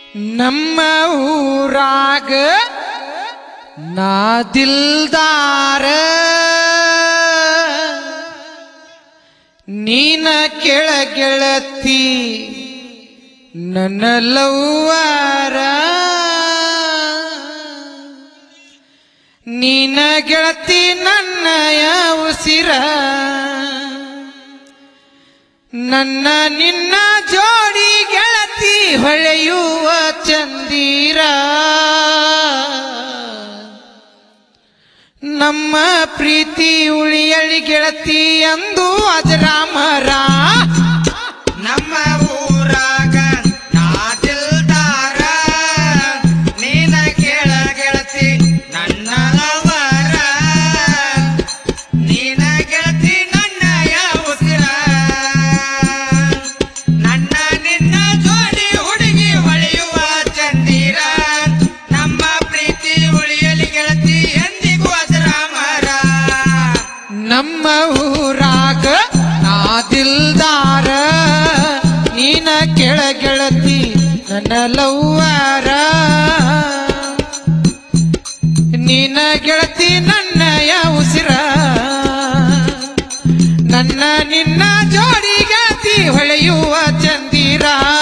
ನಮ್ಮ ಊರಾಗ ನಾ ದಿಲ್ದಾರ ನೀನ ಕೆಳ ಗೆಳತಿ ನನ್ನ ಲವ್ವಾರ ನೀನ ಗೆಳತಿ ನನ್ನಯ ಉಸಿರ ನನ್ನ ನಿನ್ನ ಜೋಡಿ ಗೆಳತಿ ಹೊಳೆಯುವ ಚಂದಿರ ನಮ್ಮ ಪ್ರೀತಿ ಉಳಿಯಳಿ ಗೆಳತಿ ಎಂದು ಅಜರಾಮರ ನಮ್ಮ ಊರಾಗ ನಾ ದಿಲ್ದಾರ ನೀನ ಕೇಳ ಗೆಳತಿ ನನ್ನ ಲವರ ನೀನ ಗೆಳತಿ ನನ್ನಯ ಉಸಿರ ನನ್ನ ನಿನ್ನ ಜೋಡಿ ಹುಡುಗಿ ಹೊಳೆಯುವ ಚಂದಿರ ನಮ್ಮ ಪ್ರೀತಿ ಉಳಿಯಲಿ ಗೆಳತಿ ಎಂದಿಗೂ ಅಜರಾಮರ ನಮ್ಮ ಊರಾಗ ನಾ ದಿಲ್ದಾರ ನೀನ ಕೆಳ ಗೆಳತಿ ನನ್ನ ಲವ್ವಾರ ನೀನ ಗೆಳತಿ ನನ್ನಯ ಉಸಿರ ನನ್ನ ನಿನ್ನ ಜೋಡಿ ಗೆಳತಿ ಹೊಳೆಯುವ ಚಂದಿರ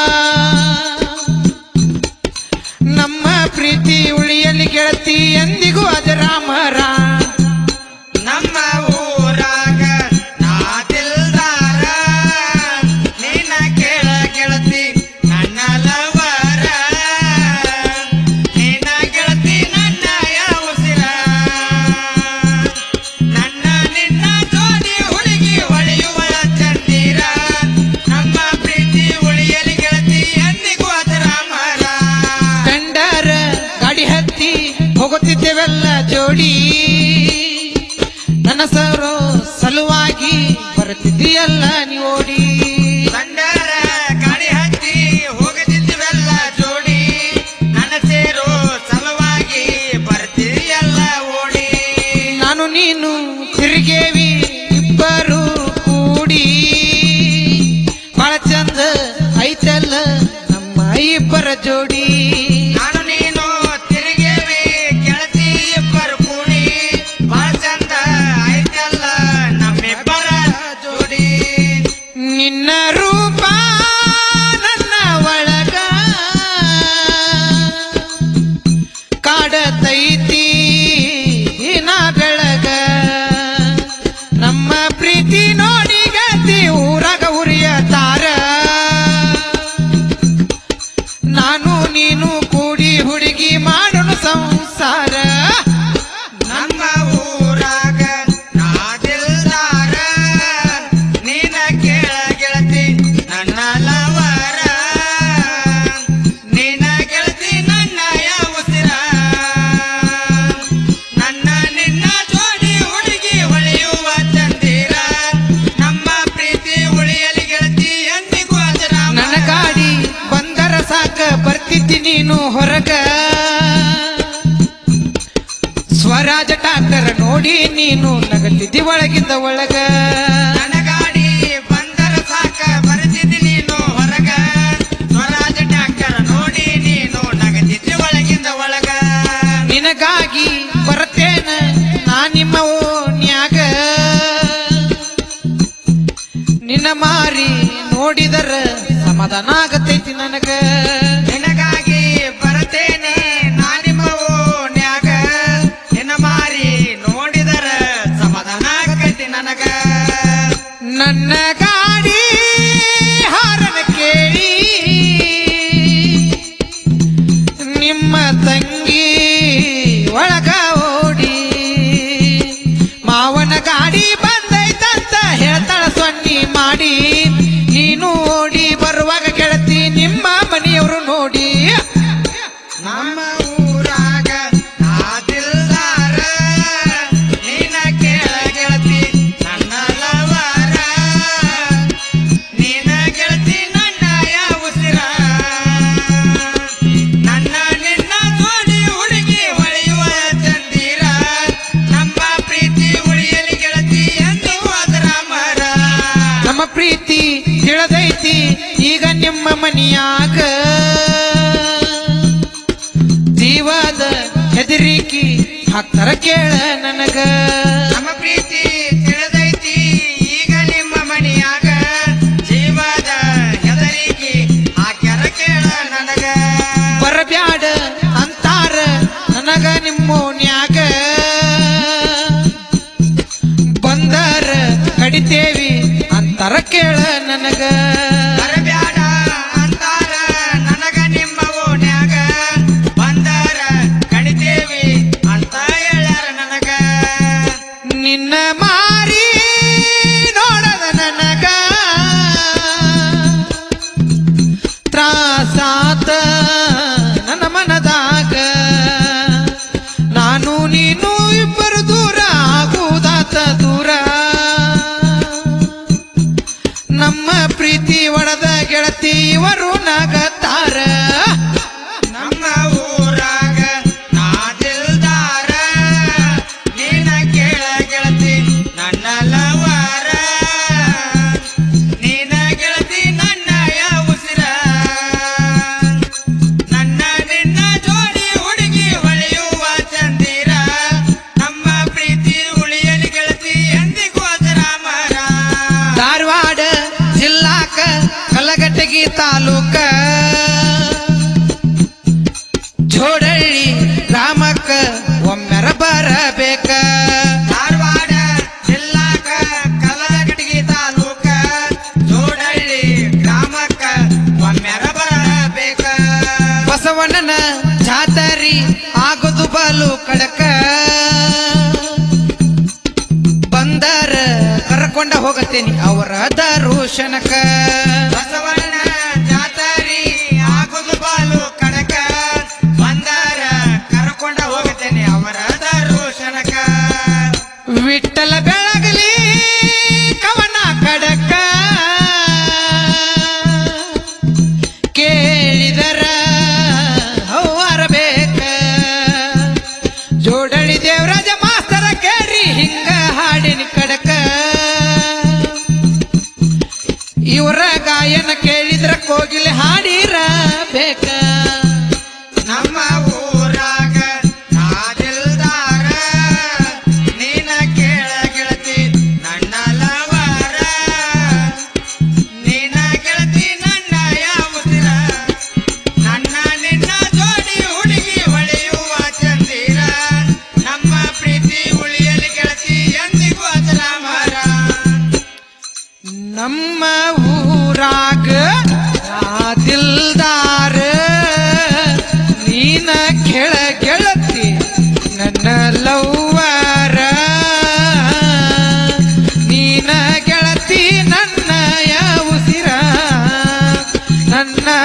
ನಮ್ಮ ಪ್ರೀತಿ ಉಳಿಯಲಿ ಗೆಳತಿ ಎಂದಿಗೂ ಅಜರಾಮರ ನಮ್ಮ ಊರಾಗ ನಾ ದಿಲ್ದಾರ ನಿನ್ನ ಕೇಳ ಗೆಳತಿ ನನ್ನ ಲವರ ನಿನ್ನ ಗೆಳತಿ ನನ್ನಯ ಉಸಿರ ನನ್ನ ನಿನ್ನ ಜೋಡಿ ಹುಡುಗಿ ಹೊಳೆಯುವ ಚಂದಿರ ನಮ್ಮ ಪ್ರೀತಿ ಉಳಿಯಲಿ ಗೆಳತಿ ಎಂದಿಗೂ ಅದರ ಮರ ಕಂಡರ ಗಾಡಿ ಹತ್ತಿ ಹೋಗುತ್ತಿದ್ದೇವೆಲ್ಲ ಜೋಡಿ ನನ್ನ ಸರೋ ಸಲುವಾಗಿ ಬರುತ್ತಿದ್ದೀಯಲ್ಲ ನೀ ಓಡಿ ಬಂಡಾರ ಗಾಡಿ ಹತ್ತಿ ಹೋಗದಿದ್ವೆಲ್ಲ ಜೋಡಿ ನನ್ನ ಸೇರೋ ಸಲುವಾಗಿ ಬರ್ತೀಯಲ್ಲ ಓಡಿ ನಾನು ನೀನು ತಿರುಗೇವಿ ಇಬ್ಬರು ಕೂಡಿ ಬಹಳ ಚಂದ ಐತಲ್ಲ ನಮ್ಮ ಇಬ್ಬರ ಜೋಡಿ ನಾನು ನೀನು ತಿರುಗೇವಿ ಗೆಳತಿ ಇಬ್ಬರು ಕೂಡಿ ಬಾಳ ಚಂದ ಆಯ್ತಲ್ಲ ನಮ್ಮಿಬ್ಬರ ಜೋಡಿ ನಿನ್ನ ರೂಪ ನನ್ನ ಒಳಗ ಕಾಡತೈತಿ ದಿನ ಬೆಳಗ ನಮ್ಮ ಪ್ರೀತಿ ನೋಡಿ ಗತಿ ಊರಾಗ ಉರಿಯ ತಾರ ನಾನು ನೀನು ಕೂಡಿ ಹುಡುಗಿ ಮಾಡೋಣ ಸಂಸಾರ ನಮ್ಮ ಊರಾಗ ನಾ ದಿಲ್ದಾರ ನೀನ ಕೇಳ ಗೆಳತಿ ನನ್ನ ಲವರ ನೀನ ಗೆಳತಿ ನನ್ನಯ ಉಸಿರ ನನ್ನ ನಿನ್ನ ಜೋಡಿ ಹುಡುಗಿ ಹೊಳೆಯುವ ಚಂದಿರ ನಮ್ಮ ಪ್ರೀತಿ ಉಳಿಯಲಿ ಗೆಳತಿ ಎಂದಿಗೂ ಅಜರ ನನ್ನ ಗಾಡಿ ಬಂದರ ಸಾಕ ಬರ್ತಿದ್ದಿ ನೀನು ಹೊರಗ ಸ್ವರಾಜ ಟಾಕರ ನೋಡಿ ನೀನು ನಗತಿದ್ದಿ ಒಳಗಿಂದ ಒಳಗ ನನ್ನ ಗಾಡಿ ಬಂದರ ಸಾಕ ಬರ್ತಿದ್ದಿ ನೀನು ಹೊರಗ ಸ್ವರಾಜ ಟ್ಯಾಕ್ಟರ್ ನೋಡಿ ನೀನು ನಗದಿದ್ದಿ ಒಳಗಿಂದ ಒಳಗ ನಿನಗಾಗಿ ಬರ್ತೇನ ನಾ ನಿಮ್ಮ ಓನ್ಯಾಗ ನಿನ್ನ ಮಾರಿ ನೋಡಿದರ ಸಮಾಧಾನ ಆಗತೈತಿ ನನಗ ನಿನಗಾಗಿ ಬರ್ತೇನೆ ನಾನಿಮ್ಮ ಓಣ್ಯಾಗ ನಿನ್ನ ಮಾರಿ ನೋಡಿದರ ಸಮಾಧಾನ ಆಕೈತಿ ನನಗ ನನ್ನ ಗಾಡಿ ಹಾರನ ಕೇಳಿ ನಿಮ್ಮ ತಂಗಿ ಒಳಗ ಓಡಿ ಮಾವನ ಗಾಡಿ ಬಂದೈತಂತ ಹೇಳ್ತಾಳ ಸೊನ್ನಿ ಮಾಡಿ ನೀನು ಓಡಿ ಬರುವಾಗ ಗೆಳತಿ ನಿಮ್ಮ ಮನೆಯವರು ನೋಡಿ ನಮ್ಮ ಊರಾಗ ನಾ ದಿಲ್ದಾರ ನೀನ ಕೇಳ ಗೆಳತಿ ನನ್ನ ಲವರ ನೀನ ಗೆಳತಿ ನನ್ನಯ ಉಸಿರ ನನ್ನ ನಿನ್ನ ಜೋಡಿ ಹುಡುಗಿ ಹೊಳೆಯುವ ಚಂದಿರ ನಮ್ಮ ಪ್ರೀತಿ ಉಳಿಯಲಿ ಗೆಳತಿ ಎಂದು ಅದರ ಮರ ನಮ್ಮ ಪ್ರೀತಿ ತಿಳಿದೈತಿ ಈಗ ನಿಮ್ಮ ಮನೆಯಾಗ ಹೆದರಿಕಿ ಹಾಕ್ತಾರ ಕೇಳ ನನಗ ನಮ್ಮ ಪ್ರೀತಿ ತಿಳಿದೈತಿ ಈಗ ನಿಮ್ಮ ಮಣಿಯಾಗ ಜೀವದ ಹೆದರಿಕೆ ಹಾಕ್ಯಾರ ಕೇಳ ನನಗ ಬರಬ್ಯಾಡ ಅಂತಾರ ನನಗ ನಿಮ್ಮೋನ್ಯಾಗ ಬಂದರ ಕಡಿತೇವಿ ಅಂತಾರ ಕೇಳ ನನಗ ಬರಬ್ಯಾಡ ಅಂತಾರ ನನಗ ನಿಮ್ಮ ಓಣ್ಯಾಗ ಬಂದಾರ ಕಡಿತೇವಿ ಅಂತ ಹೇಳ್ಯಾರ ನನಗ ನಿನ್ನ ಮಾರಿ ನೋಡದ ನನಗ ತ್ರಾಸಾತ ನನ್ನ ಮನದಾಗ ನಾನು ನೀನು ಇಬ್ಬರು ದೂರ ಆಗುವುದಾತ ದೂರ ನಮ್ಮ ಪ್ರೀತಿ ಒಡದ ಗೆಳತಿ ಇವರು ನಗತಾರ ನಮ್ಮ ಊರಾಗ ನಾ ದಿಲ್ದಾರ ನೀನ ಕೇಳ ಗೆಳತಿ ನನ್ನ ಲವಾರ ನೀನ ಗೆಳತಿ ನನ್ನ ಉಸಿರ ನನ್ನ ನಿನ್ನ ಜೋಡಿ ಹುಡುಗಿ ಹೊಳೆಯುವ ಚಂದಿರ ನಮ್ಮ ಪ್ರೀತಿ ಉಳಿಯಲಿ ಗೆಳತಿ ಎಂದಿಗೂ ಅದರ ಮರ ಧಾರವಾಡ ಜಿಲ್ಲಾಕ ಕಲಘಟಗಿ ತಾಲೂಕ ಜೋಡಳ್ಳಿ ಗ್ರಾಮಕ್ಕ ಒಮ್ಮೆರ ಬರಬೇಕ ಧಾರವಾಡ ಜಿಲ್ಲಾಕ ಕಲಗಟಗಿ ತಾಲೂಕ ಜೋಡಳ್ಳಿ ಗ್ರಾಮಕ್ಕ ಒಮ್ಮೆರ ಬರಬೇಕ ಬಸವಣ್ಣನ ಜಾತರಿ ಆಗೋದು ಬಲು ಕಡಕ ಬಂದರ ಕರ್ಕೊಂಡ ಹೋಗತೇನಿ ಅವರ ದರುಶನಕ ಬಸವಣ್ಣ ಜಾತರಿ ಆಗುದು ಬಾಲು ಕಡಕ ಬಂದಾರ ಕರ್ಕೊಂಡ ಹೋಗ್ತೇನೆ ಅವರ ದರ್ಶನಕ ವಿಠಲ ಬೆಳಗಲಿ ಕವನ ಕಡಕ ಕೇಳಿದರ ಹೌವರಬೇಕ ಜೋಡಳಿ ದೇವರಾಜ ಮಾಸ್ತರ ಕೇರಿ ಹಿಂಗ ಹಾಡಿನ ಕಡಕ ಇವರ ಗಾಯನ ಕೇಳಿದ್ರ ಕೋಗಿಲೆ ಹಾಡಿರಬೇಕ ನಮ್ಮ ಊರಾಗ ನಾದಿಲ್ದಾರ ನೀನ ಕೇಳ ಗೆಳತಿ ನನ್ನ ಲವಾರ ನೀನ ಗೆಳತಿ ನನ್ನ ಯಾವುದಿರ ನನ್ನ ನಿನ್ನ ಜೋಡಿ ಹುಡುಗಿ ಹೊಳೆಯುವ ಚಂದಿರ ನಮ್ಮ ಪ್ರೀತಿ ಉಳಿಯಲಿ ಗೆಳತಿ ಎಂದಿಗೂ ಅದರ ಮರ ನಮ್ಮ ಊರಾಗ ದಿಲ್ದಾರ ನೀನ ಕೆಳ ಗೆಳತಿ ನನ್ನ ಲವ್ವರ ನೀನ ಗೆಳತಿ ನನ್ನ ಉಸಿರ ನನ್ನ